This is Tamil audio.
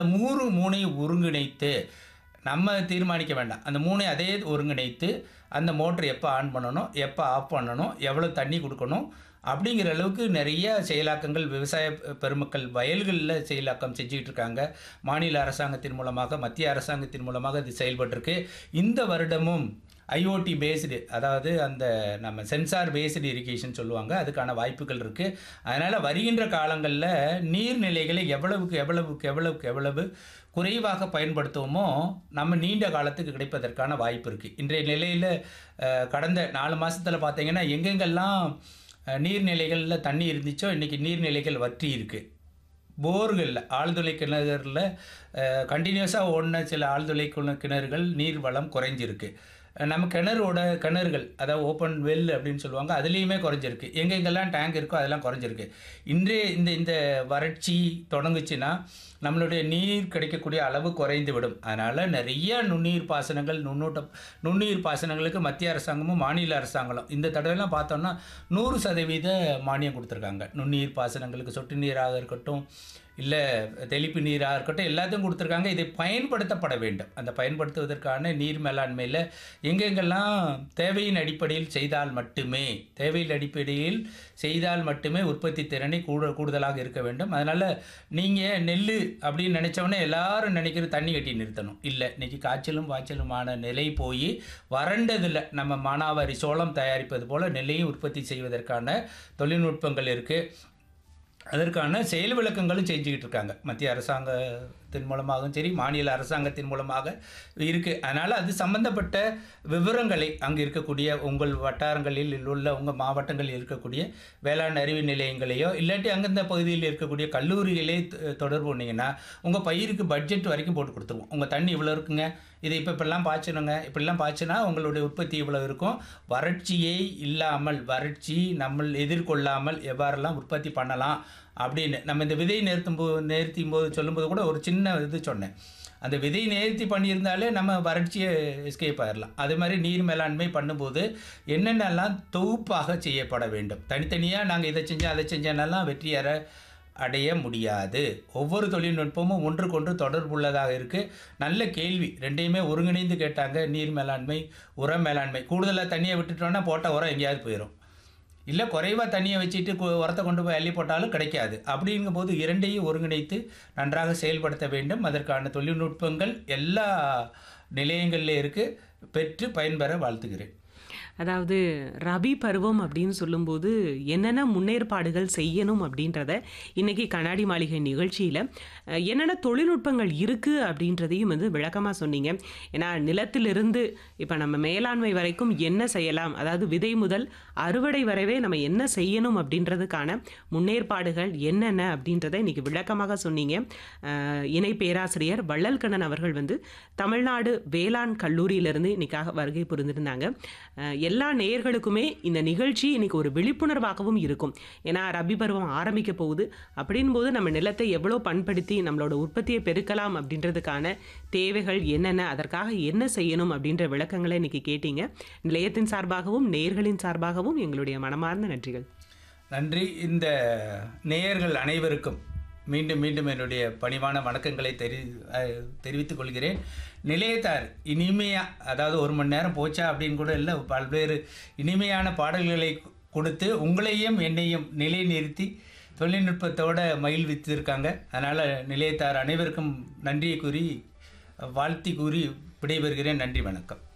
மூணு மூணையும் ஒருங்கிணைத்து நம்ம தீர்மானிக்க வேண்டாம் அந்த மூணை அதே ஒருங்கிணைத்து அந்த மோட்டர் எப்போ ஆன் பண்ணணும் எப்போ ஆஃப் பண்ணணும் எவ்வளோ தண்ணி கொடுக்கணும் அப்படிங்கிற அளவுக்கு நிறைய செயலாக்கங்கள் விவசாய பெருமக்கள் வயல்களில் செயலாக்கம் செஞ்சுக்கிட்டு இருக்காங்க மாநில அரசாங்கத்தின் மூலமாக மத்திய அரசாங்கத்தின் மூலமாக இது செயல்பட்டிருக்கு இந்த வருடமும் ஐஓடி பேஸ்டு அதாவது அந்த நம்ம சென்சார் பேஸ்டு இரிகேஷன் சொல்லுவாங்க அதுக்கான வாய்ப்புகள் இருக்குது அதனால் வருகின்ற காலங்களில் நீர்நிலைகளை எவ்வளவுக்கு எவ்வளவுக்கு எவ்வளவுக்கு எவ்வளவு குறைவாக பயன்படுத்துவோமோ நம்ம நீண்ட காலத்துக்கு கிடைப்பதற்கான வாய்ப்பு இருக்குது இன்றைய நிலையில் அஹ், கடந்த நாலு மாதத்தில் பார்த்தீங்கன்னா எங்கெங்கெல்லாம் அஹ், நீர்நிலைகளில் தண்ணி இருந்துச்சோ இன்றைக்கி நீர்நிலைகள் வற்றி இருக்குது போர்களில் ஆழ்துளை கிணறுல கண்டினியூஸாக ஓடின சில ஆழ்துளை கிண- கிணறுகள் நீர் வளம் குறைஞ்சிருக்கு அஹ் நம்ம கிணறோட கிணறுகள் அதாவது ஓப்பன் வெல் அப்படின்னு சொல்லுவாங்க அதுலேயுமே குறைஞ்சிருக்கு எங்கெங்கெல்லாம் டேங்க் இருக்கோ அதெல்லாம் குறைஞ்சிருக்கு இன்றைய இந்த இந்த வறட்சி தொடங்குச்சுன்னா நம்மளுடைய நீர் கிடைக்கக்கூடிய அளவு குறைந்து விடும் அதனால் நிறைய நுண்ணீர் பாசனங்கள் நுண்ணூட்ட நுண்ணீர் பாசனங்களுக்கு மத்திய அரசாங்கமும் மாநில அரசாங்கங்களும் இந்த தடவைலாம் பார்த்தோம்னா நூறு சதவீத மானியம் கொடுத்துருக்காங்க நுண்ணீர் பாசனங்களுக்கு சொட்டு நீராக இருக்கட்டும் இல்லை தெளிப்பு நீராக இருக்கட்டும் எல்லாத்தையும் கொடுத்துருக்காங்க இதை பயன்படுத்தப்பட வேண்டும் அந்த பயன்படுத்துவதற்கான நீர் மேலாண்மையில் எங்கெங்கெல்லாம் தேவையின் அடிப்படையில் செய்தால் மட்டுமே தேவையின் அடிப்படையில் செய்தால் மட்டுமே உற்பத்தி திறனை கூட கூடுதலாக இருக்க வேண்டும் அதனால் நீங்கள் நெல் அப்படின்னு நினச்சோடனே எல்லாரும் நினைக்கிற தண்ணி கட்டி நிறுத்தணும் இல்லை இன்னைக்கு காய்ச்சலும் வாய்ச்சலுமான நிலை போய் வறண்டதில் நம்ம மானாவாரி சோளம் தயாரிப்பது போல் நெல்லையும் உற்பத்தி செய்வதற்கான தொழில்நுட்பங்கள் இருக்குது அதற்கான செயல் விளக்கங்களும் செஞ்சுக்கிட்டு இருக்காங்க மத்திய அரசாங்கத்தின் மூலமாகவும் சரி மாநில அரசாங்கத்தின் மூலமாக இருக்குது அதனால் அது சம்பந்தப்பட்ட விவரங்களை அங்கே இருக்கக்கூடிய உங்கள் வட்டாரங்களில் உள்ள உங்கள் மாவட்டங்களில் இருக்கக்கூடிய வேளாண் அறிவு நிலையங்களையோ இல்லாட்டி அந்தந்த பகுதியில் இருக்கக்கூடிய கல்லூரிகளே தொ- தொடர்பு பண்ணிங்கன்னா உங்கள் பயிருக்கு பட்ஜெட் வரைக்கும் போட்டு கொடுத்துருவோம் உங்கள் தண்ணி இவ்வளோ இருக்குங்க இதை இப்போ இப்படிலாம் பாய்ச்சணுங்க இப்படிலாம் பாய்ச்சினா உங்களுடைய உற்பத்தி இவ்வளோ இருக்கும் வறட்சியை இல்லாமல் வறட்சி நம்ம எதிர்கொள்ளாமல் எவ்வாறெல்லாம் உற்பத்தி பண்ணலாம் அப்படின்னு நம்ம இந்த விதை நிறுத்தும் போது நிறுத்தும் போது சொல்லும்போது கூட ஒரு சின்ன இது சொன்னேன் அந்த விதை நேர்த்தி பண்ணியிருந்தாலே நம்ம வறட்சியை எஸ்கேப் ஆயிடலாம் அதே மாதிரி நீர் மேலாண்மை பண்ணும்போது என்னென்னலாம் தொகுப்பாக செய்யப்பட வேண்டும் தனித்தனியாக நாங்கள் இதை செஞ்சோம் அதை செஞ்சோன்னெல்லாம் வெற்றியற அடைய முடியாது ஒவ்வொரு தொழில்நுட்பமும் ஒன்றுக்கொன்று தொடர்புள்ளதாக இருக்குது நல்ல கேள்வி ரெண்டையுமே ஒருங்கிணைந்து கேட்டாங்க நீர் மேலாண்மை உர மேலாண்மை கூடுதலாக தண்ணியை விட்டுட்டோன்னா போட்ட உரம் எங்கேயாவது போயிடும் இல்லை குறைவாக தண்ணியை வச்சுட்டு கு- உரத்தை கொண்டு போய் அள்ளி போட்டாலும் கிடைக்காது அப்படிங்கும்போது இரண்டையும் ஒருங்கிணைத்து நன்றாக செயல்படுத்த வேண்டும் அதற்கான தொழில்நுட்பங்கள் எல்லா நிலையங்களில் இருக்குது பெற்று பயன்பெற வாழ்த்துகிறேன் அதாவது ரபி பருவம் அப்படின்னு சொல்லும்போது என்னென்ன முன்னேற்பாடுகள் செய்யணும் அப்படின்றத இன்னைக்கு கண்ணாடி மாளிகை நிகழ்ச்சியில் அஹ், என்னென்ன தொழில்நுட்பங்கள் இருக்குது அப்படின்றதையும் வந்து விளக்கமாக சொன்னீங்க ஏன்னா நிலத்திலிருந்து இப்போ நம்ம மேலாண்மை வரைக்கும் என்ன செய்யலாம் அதாவது விதை முதல் அறுவடை வரைவே நம்ம என்ன செய்யணும் அப்படின்றதுக்கான முன்னேற்பாடுகள் என்னென்ன அப்படின்றத இன்னைக்கு விளக்கமாக சொன்னீங்க அஹ், இணை பேராசிரியர் வள்ளல் கண்ணன் அவர்கள் வந்து தமிழ்நாடு வேளாண் கல்லூரியிலிருந்து இன்னைக்காக வருகை புரிந்திருந்தாங்க அஹ், எல்லா நேயர்களுக்குமே இந்த நிகழ்ச்சி இன்னைக்கு ஒரு விழிப்புணர்வாகவும் இருக்கும் ஏன்னா ரபி பருவம் ஆரம்பிக்க போகுது அப்படின் போது நம்ம நிலத்தை எவ்வளோ பண்படுத்தி நம்மளோட உற்பத்தியை பெருக்கலாம் அப்படின்றதுக்கான தேவைகள் என்னென்ன அதற்காக என்ன செய்யணும் அப்படின்ற விளக்கங்களை இன்னைக்கு கேட்டீங்க நிலையத்தின் சார்பாகவும் நேயர்களின் சார்பாகவும் எங்களுடைய மனமார்ந்த நன்றிகள் நன்றி இந்த நேயர்கள் அனைவருக்கும் மீண்டும் மீண்டும் என்னுடைய பணிவான வணக்கங்களை தெரி அஹ், தெரிவித்துக் கொள்கிறேன் நிலையத்தார் இனிமையாக அதாவது ஒரு மணி நேரம் போச்சா அப்படின்னு கூட இல்லை பல்வேறு இனிமையான பாடல்களை கொடுத்து உங்களையும் என்னையும் நிலைநிறுத்தி தொழில்நுட்பத்தோட மகிழ்வித்திருக்காங்க அதனால் நிலையத்தார் அனைவருக்கும் நன்றியை கூறி வாழ்த்தி கூறி விடைபெறுகிறேன் நன்றி வணக்கம்